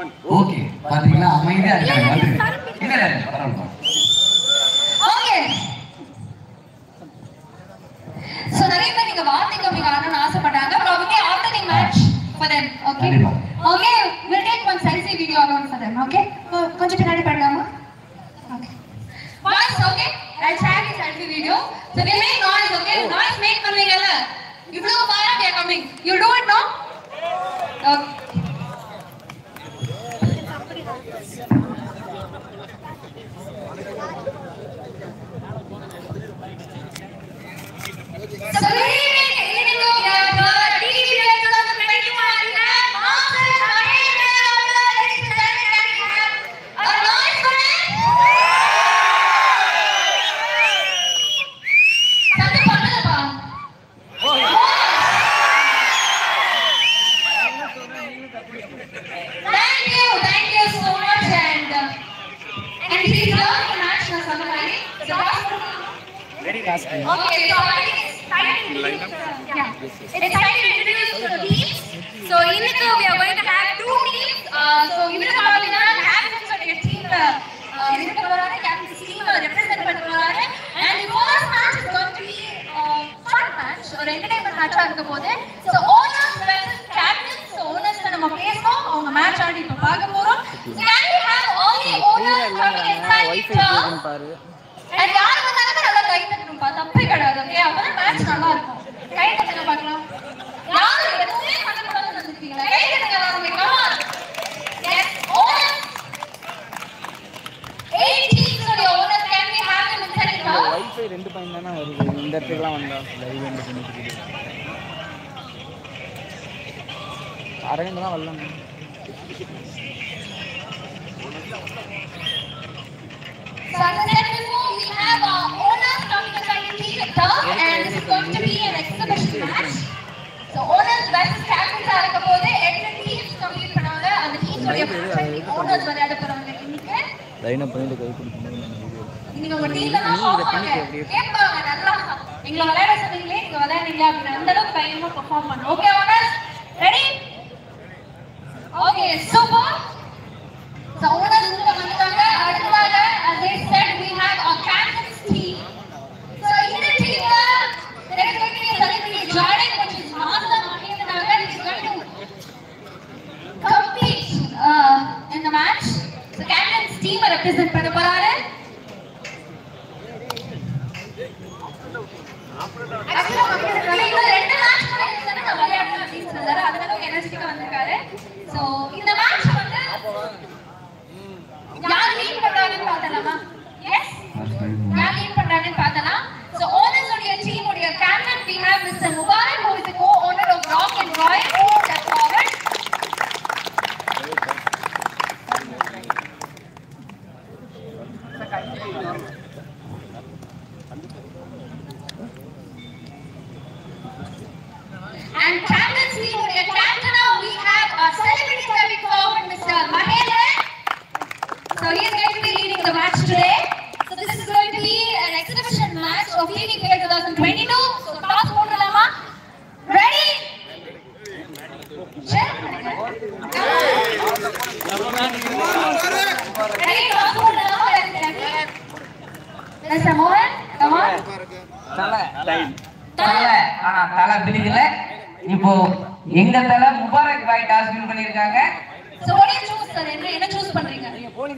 Okay பாத்தீங்களா அமைதியா இருக்காங்க வந்து இல்ல இல்ல இல்ல, பரவாயில்ல ஓகே சோ நிறைய பேர் நீங்க வார்த்தை கம்மி ஆடணும்னு ஆசைப்பட்டாங்க probably after the match for them okay கண்டிப்பா. Okay will take one selfie video alone for them okay கொஞ்சம் பின்னாடி பண்ணலாமா okay voice okay I share the selfie video so we make noise okay noise make பண்ணுவீங்கல்ல இவ்வளவு பாரா they coming you to it no okay So good evening, evening to Yama. TV Year 2021, we have Master Mahendra Raja, ladies and gentlemen, can we have a noise for him? சத்தம் பண்ணுங்கப்பா. Thank you, thank you so much and uh, and he's here for match na சொன்ன மாதிரி. So, Okay, so I think it's time to introduce, uh, yeah, it's time to introduce the teams. So இன்னைக்கு we are going to have two teams. Uh, so இவருக்கு பார்த்தீங்கன்னா captains உடைய team uh, இருக்க போறாரு, captains team அ represent பண்ண போறாரு. And the first match is going to be uh, fun match, ஒரு entertainment match ஆ இருக்க போகுது. So owners versus captains. So owners ல நம்ம பேசணும், அவங்க match ஆடி இப்ப பார்க்க போறோம். So can we have all the owners coming inside the ground? And யார் வந்தாலுமே நல்லா கை தட்டணும்ப்பா தப்பே கிடையாது ஓகே அப்பதான் மேட்ச் நல்லா இருக்கும் கை தட்டுங்க பார்க்கலாம் யாரும் எதுவுமே பண்ணக்கூடாதுன்னு வந்திருக்கீங்களா கை தட்டுங்க எல்லாருமே come on yes owner eight teams உடைய owner can we have them inside the crowd wifi ரெண்டு பாயிண்ட் தானே வருது இந்த இடத்துக்குலாம் வந்தா லைவ் ரெண்டு பண்ணிட்டு அரவிந்த் தான் வரலாம் So as I said before, we have our owners coming inside the team at turf and this is going to be an exhibition match. So owners versus captains ஆ இருக்க போது எட்டு டீம்ஸ் கம்ப்ளீட் பண்ணாங்க அந்த teams உடைய match owners விளையாட போறாங்க இன்னைக்கு லைனை பண்ணிட்டு கை கொடுக்கணும் நீங்க உங்க டீம்ல தான் பாப்பாங்க கேட்பாங்க நல்லா எங்களை விளையாட சொன்னீங்களே நீங்க விளையாடுறீங்களா அப்படின்னு அந்த அளவுக்கு பயங்கரமா பெர்ஃபார்ம் பண்ணு okay owners ready okay super So owners உள்ள வந்துட்டாங்க அடுத்ததாக as they said we have our captain's team So இந்த டீம்ல there is going to be a celebrity joining which is Master Mahendra He's going to compete uh, in the match. So captain's team represent பண்ண போறாரு Actually, இன்னும் ரெண்டு match கூட இருக்குதுன்னு நான் விளையாடணும் அப்படின்னு சொன்னாரு. அந்த அளவுக்கு energetic ஆ வந்திருக்காரு. So, இந்த match வந்து யார் lead பண்றாங்கன்னு பார்த்தலாமா? Yes? யார் lead பண்றாங்கன்னு பார்த்தலாம். So, owners உடைய team உடைய captain we have Mr. Mubarak who is the co-owner of Rock and Royal. Please step forward. And captain's team உடைய captain ah we have a celebrity coming forward, Mr. Mahendran. So he is going to be leading the match today. So this is going to be an exhibition match of Leading Fair 2022. So toss போட்டுடலாமா? Ready? Share பண்ணுங்க. Ready? Toss போட்டுடலாமா? Mr. Mohan, come on. தலை தலை ஆனா தலை பிடிக்கல இப்போ எங்க தலை Mubarak bhai toss win பண்ணிருக்காங்க So what do you choose, sir? என்ன என்ன choose பண்றீங்க?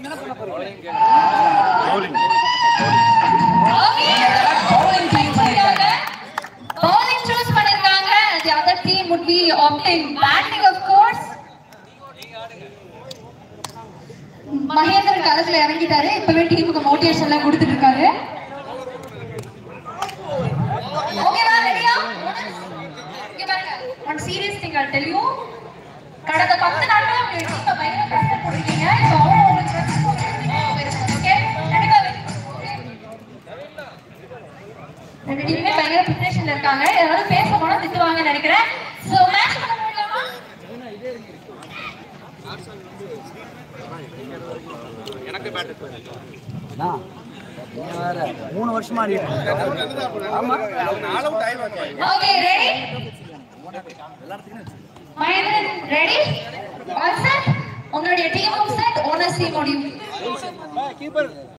Okay. bowling choose பண்ணிருக்காங்க. Bowling choose பண்ணிருக்காங்க. The other team would be opting batting, of course. Mahendran களத்துல இறங்கிட்டாரு இப்பவே டீமுக்கு மோட்டிவேஷன் எல்லாம் கொடுத்துட்டு இருக்காரு ஓகேவா ரெடியா இங்க பாருங்க one serious thing I'll tell you கடந்த பத்து நாட்களா உங்க டீமை பயங்கர கஷ்டப்படுறீங்க ஸோ அவங்க உங்களுக்கு ஓகே கண்டிப்பா okay? ரெண்டு டீமுமே பயங்கர ப்ரிப்பரேஷன்ல இருக்காங்க ஏதாவது பேச போனா திட்டுவாங்கன்னு நினைக்கிறேன் ஸோ மேட்ச் பண்ண முடியலாமா மூணு வருஷமா okay ready Mahendran ready all set உங்களோட உங்களுடைய டீமும் செட் ஓனர்ஸ் டீமோடையும்